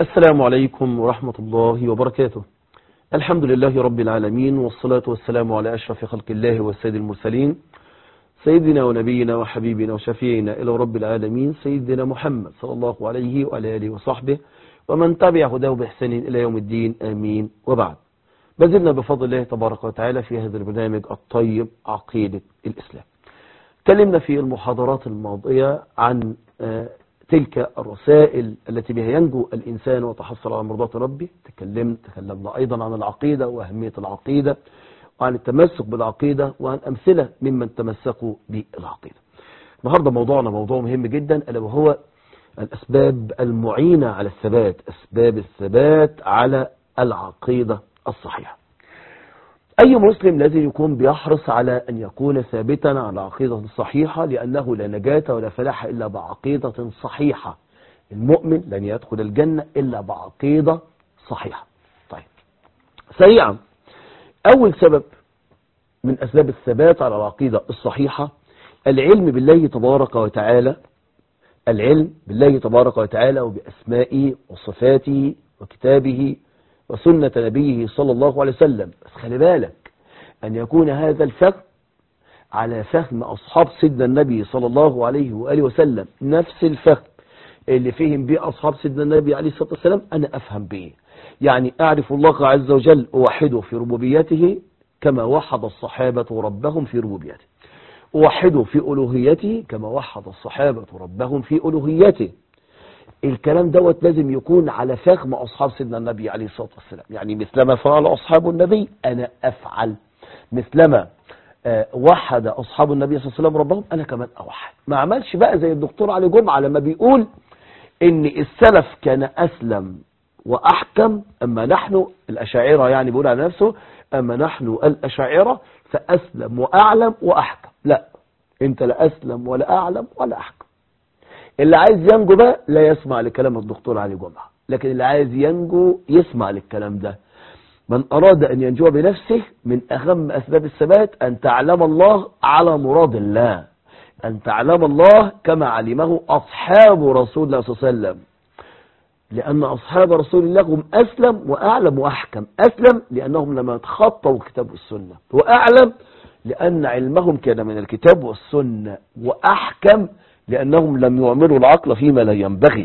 السلام عليكم ورحمة الله وبركاته الحمد لله رب العالمين والصلاة والسلام على أشرف خلق الله والسيد المرسلين سيدنا ونبينا وحبيبنا وشفيعنا إلى رب العالمين سيدنا محمد صلى الله عليه وعلى آله وصحبه ومن تبع هداه بإحسان إلى يوم الدين آمين وبعد بزلنا بفضل الله تبارك وتعالى في هذا البرنامج الطيب عقيدة الإسلام تكلمنا في المحاضرات الماضية عن تلك الرسائل التي بها ينجو الإنسان وتحصل على مرضات ربه تكلمنا تكلمنا أيضا عن العقيدة وأهمية العقيدة وعن التمسك بالعقيدة وعن أمثلة ممن تمسكوا بالعقيدة النهاردة موضوعنا موضوع مهم جدا ألا وهو الأسباب المعينة على الثبات أسباب الثبات على العقيدة الصحيحة أي مسلم لازم يكون بيحرص على أن يكون ثابتا على عقيدة صحيحة لأنه لا نجاة ولا فلاح إلا بعقيدة صحيحة المؤمن لن يدخل الجنة إلا بعقيدة صحيحة طيب سريعا أول سبب من أسباب الثبات على العقيدة الصحيحة العلم بالله تبارك وتعالى العلم بالله تبارك وتعالى وبأسمائه وصفاته وكتابه وسنة نبيه صلى الله عليه وسلم بس خلي بالك أن يكون هذا الفهم على فهم أصحاب سيدنا النبي صلى الله عليه وآله وسلم نفس الفهم اللي فهم به أصحاب سيدنا النبي عليه الصلاة والسلام أنا أفهم به يعني أعرف الله عز وجل أوحده في ربوبيته كما وحد الصحابة ربهم في ربوبيته أوحده في ألوهيته كما وحد الصحابة ربهم في ألوهيته الكلام دوت لازم يكون على فهم أصحاب سيدنا النبي عليه الصلاة والسلام يعني مثلما فعل أصحاب النبي أنا أفعل مثلما وحد أصحاب النبي صلى الله عليه وسلم ربهم أنا كمان أوحد ما عملش بقى زي الدكتور علي جمعة لما بيقول إن السلف كان أسلم وأحكم أما نحن الأشاعرة يعني بيقول على نفسه أما نحن الأشاعرة فأسلم وأعلم وأحكم لا أنت لا أسلم ولا أعلم ولا أحكم اللي عايز ينجو بقى لا يسمع لكلام الدكتور علي جمعة لكن اللي عايز ينجو يسمع للكلام ده من أراد أن ينجو بنفسه من أهم أسباب الثبات أن تعلم الله على مراد الله أن تعلم الله كما علمه أصحاب رسول الله صلى الله عليه وسلم لأن أصحاب رسول الله هم أسلم وأعلم وأحكم أسلم لأنهم لما تخطوا الكتاب والسنة وأعلم لأن علمهم كان من الكتاب والسنة وأحكم لأنهم لم يعملوا العقل فيما لا ينبغي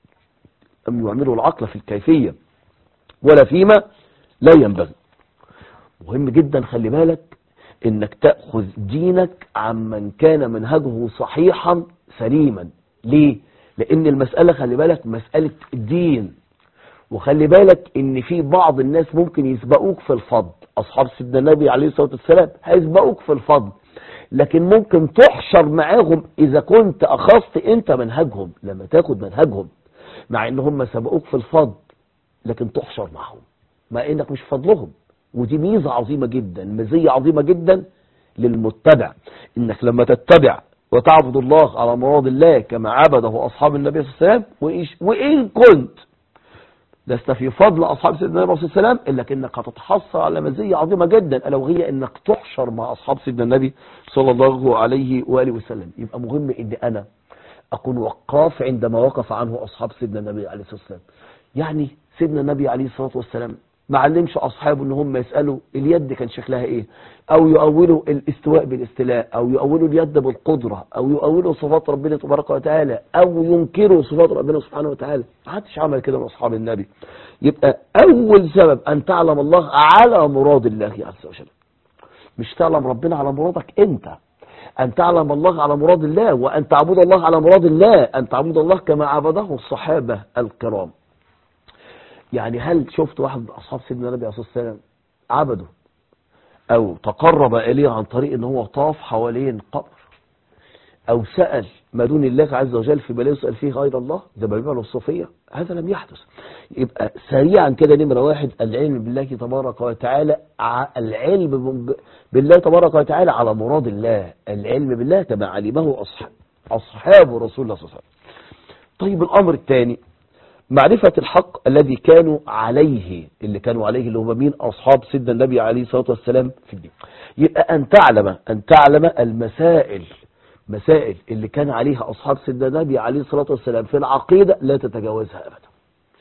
لم يعملوا العقل في الكيفية ولا فيما لا ينبغي مهم جدا خلي بالك انك تأخذ دينك عمن كان منهجه صحيحا سليما ليه لان المسألة خلي بالك مسألة دين وخلي بالك ان في بعض الناس ممكن يسبقوك في الفضل اصحاب سيدنا النبي عليه الصلاة والسلام هيسبقوك في الفضل لكن ممكن تحشر معاهم اذا كنت اخذت انت منهجهم لما تاخد منهجهم مع ان هم سبقوك في الفضل لكن تحشر معهم مع انك مش فضلهم ودي ميزة عظيمة جدا مزية عظيمة جدا للمتبع انك لما تتبع وتعبد الله على مراد الله كما عبده اصحاب النبي صلى الله عليه وسلم وان كنت لست في فضل أصحاب سيدنا النبي صلى الله عليه وسلم إلا أنك هتتحصل على مزية عظيمة جدا ألا وهي أنك تحشر مع أصحاب سيدنا النبي صلى الله عليه وآله وسلم يبقى مهم أن أنا أكون وقاف عندما وقف عنه أصحاب سيدنا النبي عليه الصلاة والسلام يعني سيدنا النبي عليه الصلاة والسلام ما علمش أصحابه أن هم يسألوا اليد كان شكلها إيه أو يؤولوا الاستواء بالاستلاء أو يؤولوا اليد بالقدرة أو يؤولوا صفات ربنا تبارك وتعالى أو ينكروا صفات ربنا سبحانه وتعالى ما حدش عمل كده من أصحاب النبي يبقى أول سبب أن تعلم الله على مراد الله عز وجل مش تعلم ربنا على مرادك أنت أن تعلم الله على مراد الله وأن تعبد الله على مراد الله أن تعبد الله كما عبده الصحابة الكرام يعني هل شفت واحد من أصحاب سيدنا النبي عليه الصلاة والسلام عبده أو تقرب إليه عن طريق أنه هو طاف حوالين قبر أو سأل ما دون الله عز وجل في بلاء يسأل فيه غير الله زي ما بيعملوا الصوفية هذا لم يحدث يبقى سريعا كده نمرة واحد العلم بالله تبارك وتعالى العلم بالله تبارك وتعالى على مراد الله العلم بالله كما علمه أصحاب أصحاب رسول الله صلى الله عليه وسلم طيب الأمر الثاني معرفة الحق الذي كانوا عليه اللي كانوا عليه اللي هم مين أصحاب سيدنا النبي عليه الصلاة والسلام في الدين يبقى أن تعلم أن تعلم المسائل مسائل اللي كان عليها أصحاب سيدنا النبي عليه الصلاة والسلام في العقيدة لا تتجاوزها أبدا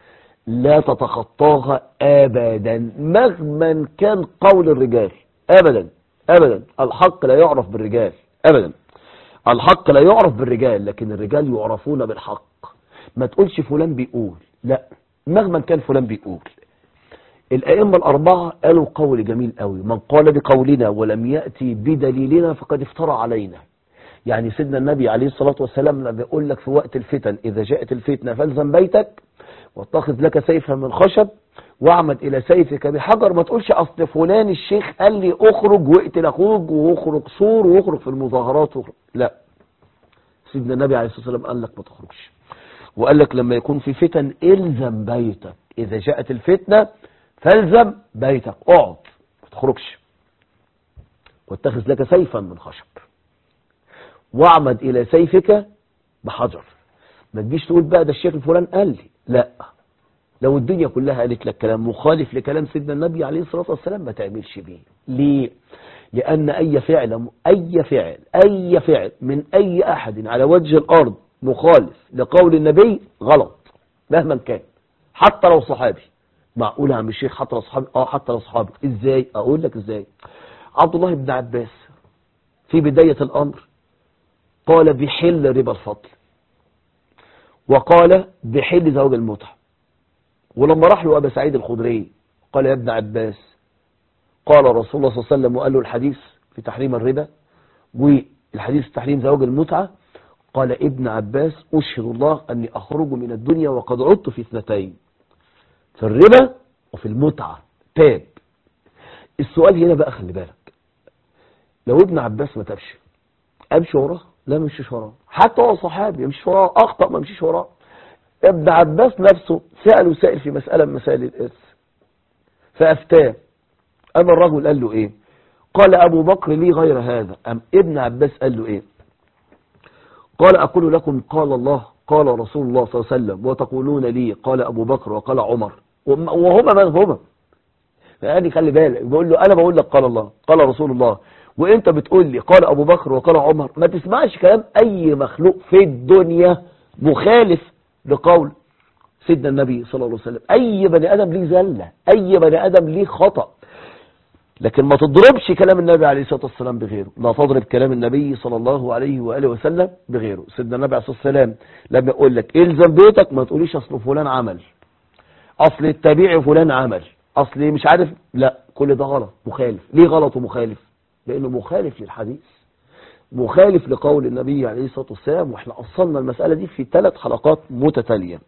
لا تتخطاها ابدا مهما كان قول الرجال ابدا ابدا الحق لا يعرف بالرجال ابدا الحق لا يعرف بالرجال لكن الرجال يعرفون بالحق ما تقولش فلان بيقول لا مهما كان فلان بيقول الأئمة الأربعة قالوا قول جميل قوي من قال بقولنا ولم يأتي بدليلنا فقد افترى علينا يعني سيدنا النبي عليه الصلاة والسلام لما يقول لك في وقت الفتن إذا جاءت الفتنة فالزم بيتك واتخذ لك سيفا من خشب واعمد إلى سيفك بحجر ما تقولش أصل فلان الشيخ قال لي اخرج واقتل أخوك واخرج صور واخرج في المظاهرات واخرج. لا سيدنا النبي عليه الصلاة والسلام قال لك ما تخرجش وقال لك لما يكون في فتن الزم بيتك إذا جاءت الفتنة فالزم بيتك اقعد ما تخرجش واتخذ لك سيفا من خشب واعمد الى سيفك بحجر ما تجيش تقول بقى ده الشيخ الفلان قال لي لا لو الدنيا كلها قالت لك كلام مخالف لكلام سيدنا النبي عليه الصلاة والسلام ما تعملش بيه ليه لأن أي فعل أي فعل أي فعل من أي أحد على وجه الأرض مخالف لقول النبي غلط مهما كان حتى لو صحابي معقول يا عم الشيخ حتى لو صحابي اه حتى لو صحابي ازاي اقول لك ازاي عبد الله بن عباس في بداية الامر قال بحل ربا الفضل وقال بحل زواج المتعة ولما راح له ابا سعيد الخدري قال يا ابن عباس قال رسول الله صلى الله عليه وسلم وقال له الحديث في تحريم الربا والحديث في تحريم زواج المتعة قال ابن عباس أشهد الله أني أخرج من الدنيا وقد عدت في اثنتين في الربا وفي المتعة تاب السؤال هنا بقى خلي بالك لو ابن عباس ما تابش امشي وراه لا ما امشيش وراه حتى هو صحابي يمشي وراه اخطا ما امشيش وراه ابن عباس نفسه سأله سائل في مسألة من مسائل الإرث فأفتاه أما الرجل قال له إيه قال أبو بكر لي غير هذا أم ابن عباس قال له إيه قال أقول لكم قال الله قال رسول الله صلى الله عليه وسلم وتقولون لي قال أبو بكر وقال عمر وهما من هما يعني خلي بالك بقول له أنا بقول لك قال الله قال رسول الله وانت بتقول لي قال أبو بكر وقال عمر ما تسمعش كلام أي مخلوق في الدنيا مخالف لقول سيدنا النبي صلى الله عليه وسلم أي بني آدم ليه زلة أي بني آدم ليه خطأ لكن ما تضربش كلام النبي عليه الصلاة والسلام بغيره لا تضرب كلام النبي صلى الله عليه وآله وسلم بغيره سيدنا النبي عليه الصلاة والسلام لما يقول لك الزم بيتك ما تقوليش أصل فلان عمل أصل التبيع فلان عمل أصل مش عارف لا كل ده غلط مخالف ليه غلط ومخالف لأنه مخالف للحديث مخالف لقول النبي عليه الصلاة والسلام واحنا أصلنا المسألة دي في ثلاث حلقات متتالية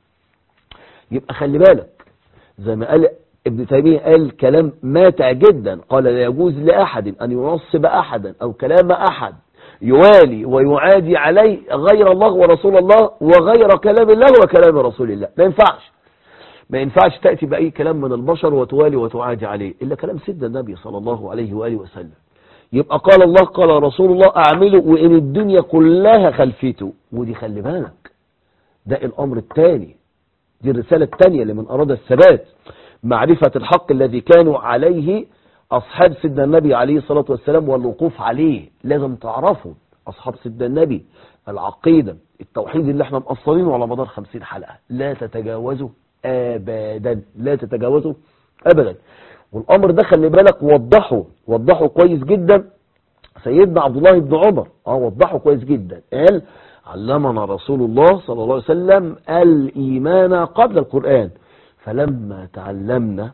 يبقى خلي بالك زي ما قال ابن تيمية قال كلام ماتع جدا قال لا يجوز لأحد أن ينصب أحدا أو كلام أحد يوالي ويعادي عليه غير الله ورسول الله وغير كلام الله وكلام رسول الله ما ينفعش ما ينفعش تأتي بأي كلام من البشر وتوالي وتعادي عليه إلا كلام سيدنا النبي صلى الله عليه وآله وسلم يبقى قال الله قال رسول الله أعمله وإن الدنيا كلها خلفيته ودي خلي بالك ده الأمر الثاني دي الرسالة الثانية لمن أراد الثبات معرفة الحق الذي كانوا عليه أصحاب سيدنا النبي عليه الصلاة والسلام والوقوف عليه لازم تعرفوا أصحاب سيدنا النبي العقيدة التوحيد اللي احنا مقصرينه على مدار خمسين حلقة لا تتجاوزوا أبدا لا تتجاوزوا أبدا والأمر ده خلي بالك وضحه وضحه كويس جدا سيدنا عبد الله بن عمر اه وضحه كويس جدا قال علمنا رسول الله صلى الله عليه وسلم الإيمان قبل القرآن فلما تعلمنا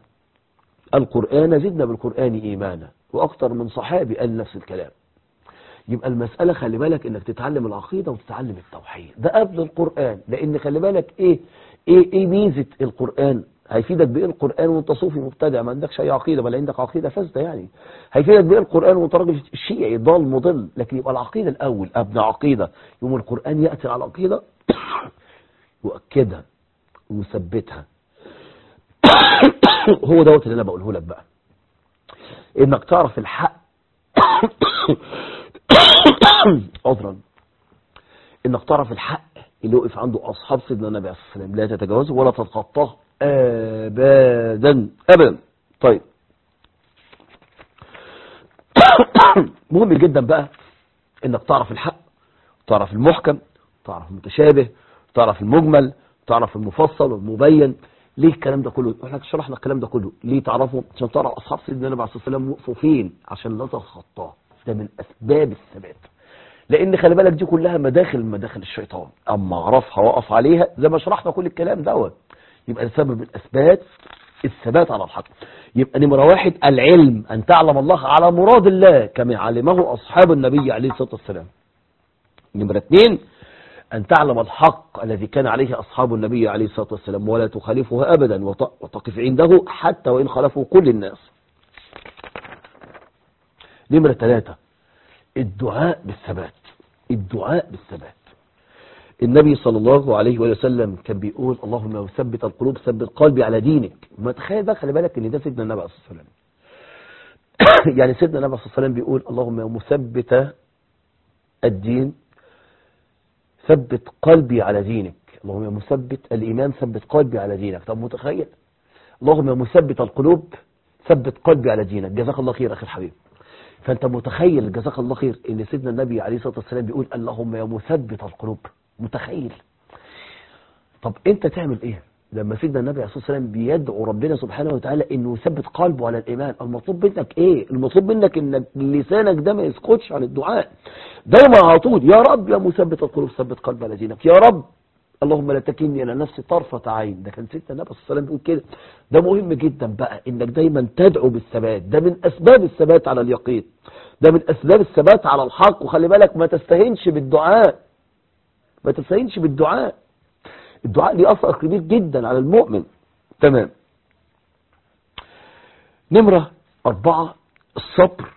القرآن زدنا بالقرآن إيمانا وأكثر من صحابي قال نفس الكلام يبقى المسألة خلي بالك انك تتعلم العقيدة وتتعلم التوحيد ده قبل القرآن لان خلي بالك ايه ايه, إيه ميزة القرآن هيفيدك بايه القرآن وانت صوفي مبتدع ما عندكش اي عقيدة بل عندك عقيدة فاسدة يعني هيفيدك بايه القرآن وانت راجل شيعي ضال مضل لكن يبقى العقيدة الاول ابنى عقيدة يوم القرآن يأتي على العقيدة يؤكدها ويثبتها هو دوت اللي انا بقوله لك بقى انك تعرف الحق عذرا انك تعرف الحق اللي وقف عنده اصحاب سيدنا النبي عليه الصلاه والسلام لا تتجاوزه ولا تتخطاه ابدا ابدا طيب مهم جدا بقى انك تعرف الحق تعرف المحكم تعرف المتشابه تعرف المجمل تعرف المفصل والمبين ليه الكلام ده كله احنا شرحنا الكلام ده كله ليه تعرفوا عشان تعرف اصحاب سيدنا النبي عليه الصلاه والسلام وقفوا فين عشان لا تتخطاه ده من اسباب الثبات لان خلي بالك دي كلها مداخل من مداخل الشيطان اما اعرفها واقف عليها زي ما شرحنا كل الكلام دوت يبقى ده سبب من اسباب الثبات على الحق يبقى نمرة واحد العلم أن تعلم الله على مراد الله كما علمه أصحاب النبي عليه الصلاة والسلام نمرة اثنين أن تعلم الحق الذي كان عليه أصحاب النبي عليه الصلاة والسلام ولا تخالفه أبدا وت- وتقف عنده حتى وإن خالفوا كل الناس نمرة ثلاثة الدعاء بالثبات الدعاء بالثبات النبي صلى الله عليه وسلم كان بيقول اللهم مثبت القلوب ثبت قلبي على دينك ما تخيل بقى خلي بالك ان ده سيدنا النبي عليه الصلاه والسلام يعني سيدنا النبي عليه الصلاه والسلام بيقول اللهم مثبت الدين ثبت قلبي على دينك اللهم مثبت الايمان ثبت قلبي على دينك طب متخيل اللهم مثبت القلوب ثبت قلبي على دينك جزاك الله خير اخي الحبيب فانت متخيل جزاك الله خير ان سيدنا النبي عليه الصلاه والسلام بيقول اللهم يا مثبت القلوب متخيل طب انت تعمل ايه لما سيدنا النبي عليه الصلاه والسلام بيدعو ربنا سبحانه وتعالى انه يثبت قلبه على الايمان المطلوب منك ايه المطلوب منك انك لسانك ده ما يسكتش عن الدعاء دايما على طول يا رب يا مثبت القلوب ثبت قلبي على دينك يا رب اللهم لا تكلني الى نفسي طرفه عين ده كان سيدنا النبي صلى الله عليه وسلم بيقول كده ده مهم جدا بقى انك دايما تدعو بالثبات ده من اسباب الثبات على اليقين ده من اسباب الثبات على الحق وخلي بالك ما تستهينش بالدعاء ما تستهينش بالدعاء الدعاء ليه اثر كبير جدا على المؤمن تمام نمرة أربعة الصبر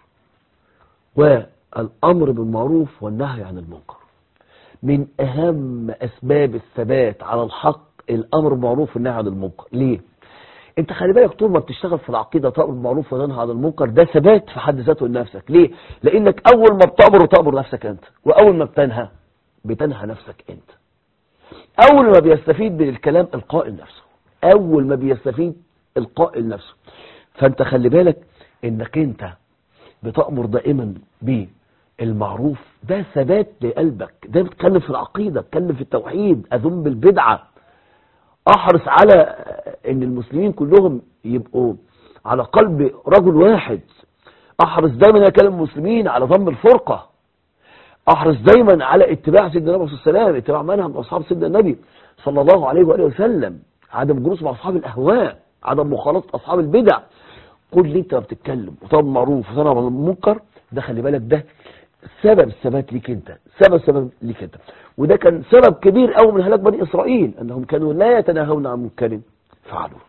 والأمر بالمعروف والنهي عن المنكر من أهم أسباب الثبات على الحق الأمر بالمعروف والنهي عن المنكر ليه؟ انت خلي بالك طول ما بتشتغل في العقيدة تأمر بالمعروف وتنهى عن المنكر ده ثبات في حد ذاته لنفسك ليه؟ لأنك أول ما بتأمر وتأمر نفسك أنت وأول ما بتنهى بتنهى نفسك أنت أول ما بيستفيد من الكلام القائل نفسه أول ما بيستفيد القائل نفسه فأنت خلي بالك إنك أنت بتأمر دائما بالمعروف ده ثبات لقلبك ده بتتكلم في العقيدة بتتكلم في التوحيد أذم بالبدعة أحرص على إن المسلمين كلهم يبقوا على قلب رجل واحد أحرص دايما أكلم المسلمين على ضم الفرقة احرص دايما على اتباع سيدنا النبي صلى الله عليه وسلم اتباع منهج اصحاب سيدنا النبي صلى الله عليه واله وسلم عدم جلوس مع اصحاب الاهواء عدم مخالطه اصحاب البدع كل اللي انت بتتكلم وطب معروف وطب عن المنكر ده خلي بالك ده سبب الثبات ليك انت سبب سبب ليك انت وده كان سبب كبير قوي من هلاك بني اسرائيل انهم كانوا لا يتناهون عن منكر فعلوه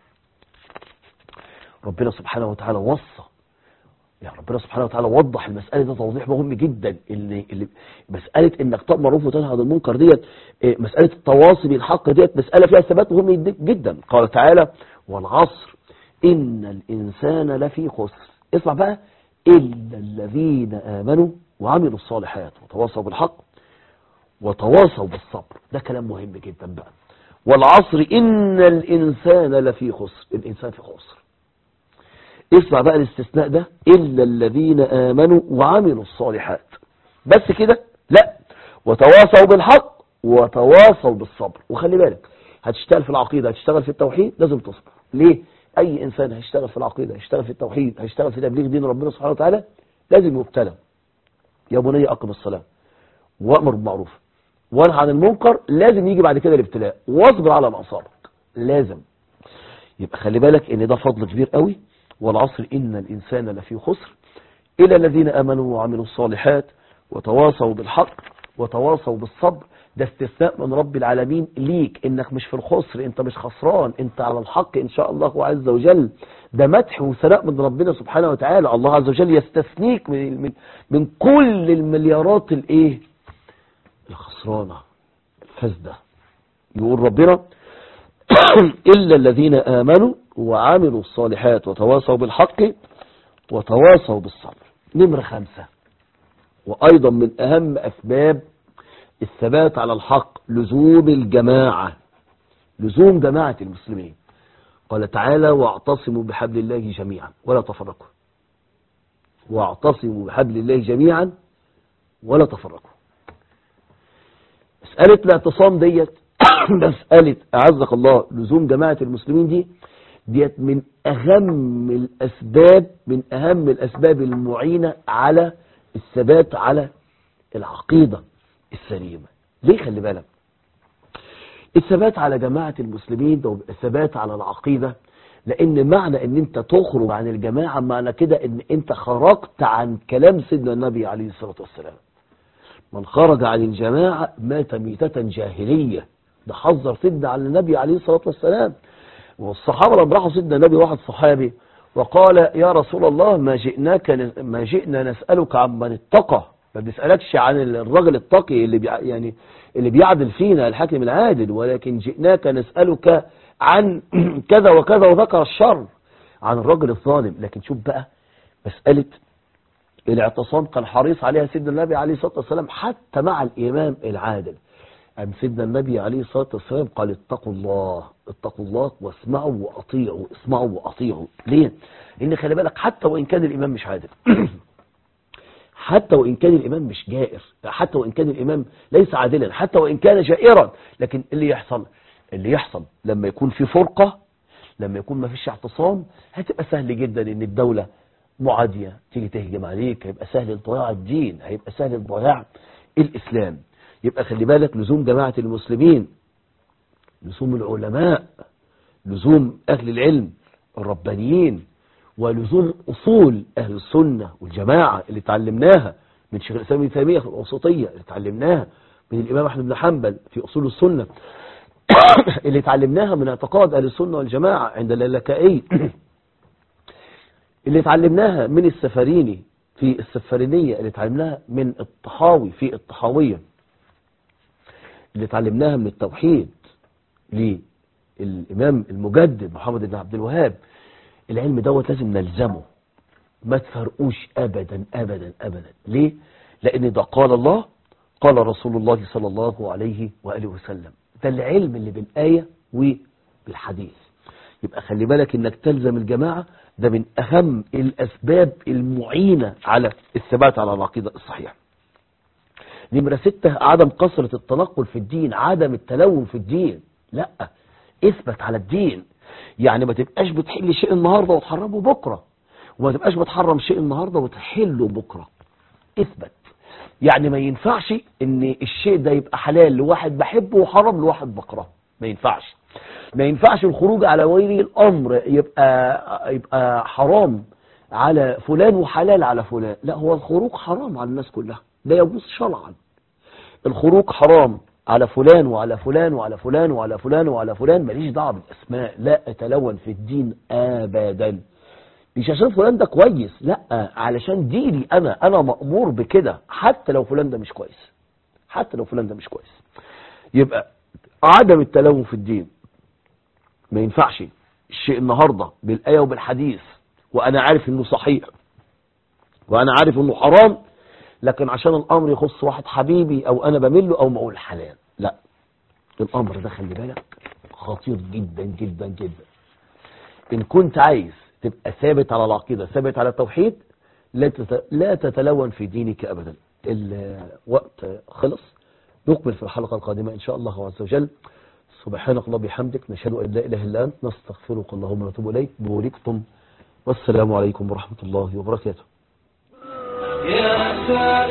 ربنا سبحانه وتعالى وصى يعني ربنا سبحانه وتعالى وضح المسألة ده توضيح مهم جدا اللي, اللي مسألة انك تأمر معروف وتنهى عن المنكر ديت إيه، مسألة التواصي بالحق ديت مسألة فيها ثبات مهم جد- جدا قال تعالى والعصر إن الإنسان لفي خسر اسمع بقى إلا الذين آمنوا وعملوا الصالحات وتواصوا بالحق وتواصوا بالصبر ده كلام مهم جدا بقى والعصر إن الإنسان لفي خسر الإنسان في خسر اسمع بقى الاستثناء ده إلا الذين آمنوا وعملوا الصالحات بس كده لا وتواصوا بالحق وتواصوا بالصبر وخلي بالك هتشتغل في العقيدة هتشتغل في التوحيد لازم تصبر ليه أي إنسان هيشتغل في العقيدة هيشتغل في التوحيد هيشتغل في تبليغ دين ربنا سبحانه وتعالى لازم يبتلى يا بني أقم الصلاة وأمر بالمعروف وانهى عن المنكر لازم يجي بعد كده الابتلاء واصبر على ما أصابك لازم يبقى خلي بالك ان ده فضل كبير قوي والعصر إن الإنسان لفي خسر إلى الذين آمنوا وعملوا الصالحات وتواصوا بالحق وتواصوا بالصبر ده استثناء من رب العالمين ليك انك مش في الخسر انت مش خسران انت على الحق ان شاء الله عز وجل ده مدح وثناء من ربنا سبحانه وتعالى الله عز وجل يستثنيك من, من, من كل المليارات الايه الخسرانة الفاسدة يقول ربنا إلا الذين آمنوا وعملوا الصالحات وتواصوا بالحق وتواصوا بالصبر نمرة خمسة وأيضا من أهم أسباب الثبات على الحق لزوم الجماعة لزوم جماعة المسلمين قال تعالى واعتصموا بحبل الله جميعا ولا تفرقوا واعتصموا بحبل الله جميعا ولا تفرقوا مسألة الاعتصام ديت مسألة أعزك الله لزوم جماعة المسلمين دي ديت من أهم الأسباب من أهم الأسباب المعينة على الثبات على العقيدة السليمة ليه خلي بالك الثبات على جماعة المسلمين ده الثبات على العقيدة لأن معنى أن أنت تخرج عن الجماعة معنى كده أن أنت خرجت عن كلام سيدنا النبي عليه الصلاة والسلام من خرج عن الجماعة مات ميتة جاهلية ده حذر سيدنا على النبي عليه الصلاة والسلام والصحابة لما راحوا سيدنا النبي واحد صحابي وقال يا رسول الله ما جئناك ما جئنا نسألك عن من اتقى ما بنسألكش عن الرجل التقي اللي بيع يعني اللي بيعدل فينا الحاكم العادل ولكن جئناك نسألك عن كذا وكذا وذكر الشر عن الرجل الظالم لكن شوف بقى مسألة الاعتصام كان حريص عليها سيدنا النبي عليه الصلاة والسلام حتى مع الإمام العادل أم سيدنا النبي عليه الصلاة والسلام قال اتقوا الله اتقوا الله واسمعوا وأطيعوا اسمعوا وأطيعوا ليه؟ لأن خلي بالك حتى وإن كان الإمام مش عادل حتى وإن كان الإمام مش جائر حتى وإن كان الإمام ليس عادلا حتى وإن كان جائرا لكن اللي يحصل اللي يحصل لما يكون في فرقة لما يكون ما فيش اعتصام هتبقى سهل جدا ان الدولة معادية تيجي تهجم عليك هيبقى سهل ضياع الدين هيبقى سهل ضياع الإسلام يبقى خلي بالك لزوم جماعة المسلمين لزوم العلماء لزوم أهل العلم الربانيين ولزوم أصول أهل السنة والجماعة اللي تعلمناها من شيخ الإسلام ابن تيمية في الوسطية اللي تعلمناها من الإمام أحمد بن حنبل في أصول السنة اللي تعلمناها من اعتقاد أهل السنة والجماعة عند اللالكائي اللي تعلمناها من السفريني في السفرينية اللي تعلمناها من الطحاوي في الطحاوية اللي تعلمناها من التوحيد للإمام المجدد محمد بن عبد الوهاب العلم دوت لازم نلزمه ما تفرقوش أبدا أبدا أبدا ليه؟ لأن ده قال الله قال رسول الله صلى الله عليه وآله وسلم ده العلم اللي بالآية وبالحديث يبقى خلي بالك انك تلزم الجماعة ده من أهم الأسباب المعينة على الثبات على العقيدة الصحيحة نمرة ستة عدم كثرة التنقل في الدين عدم التلون في الدين لا اثبت على الدين يعني ما تبقاش بتحل شيء النهاردة وتحرمه بكرة وما تبقاش بتحرم شيء النهاردة وتحله بكرة اثبت يعني ما ينفعش ان الشيء ده يبقى حلال لواحد بحبه وحرام لواحد بكرهه ما ينفعش ما ينفعش الخروج على ولي الامر يبقى يبقى حرام على فلان وحلال على فلان لا هو الخروج حرام على الناس كلها لا يجوز شرعا الخروج حرام على فلان وعلى فلان وعلى فلان وعلى فلان وعلى فلان ماليش دعوه بالاسماء لا اتلون في الدين ابدا مش عشان فلان ده كويس لا علشان ديني انا انا مأمور بكده حتى لو فلان ده مش كويس حتى لو فلان ده مش كويس يبقى عدم التلون في الدين ما ينفعش الشيء النهاردة بالآية وبالحديث وأنا عارف إنه صحيح وأنا عارف إنه حرام لكن عشان الأمر يخص واحد حبيبي أو أنا بمله أو ما أقول حلال لا الأمر ده خلي بالك خطير جدا جدا جدا إن كنت عايز تبقى ثابت على العقيدة ثابت على التوحيد لا تت... لا تتلون في دينك أبدا الوقت خلص نقبل في الحلقة القادمة إن شاء الله عز وجل سبحانك الله بحمدك نشهد أن لا إله إلا أنت نستغفرك اللهم ونتوب إليك بوركتم والسلام عليكم ورحمة الله وبركاته يا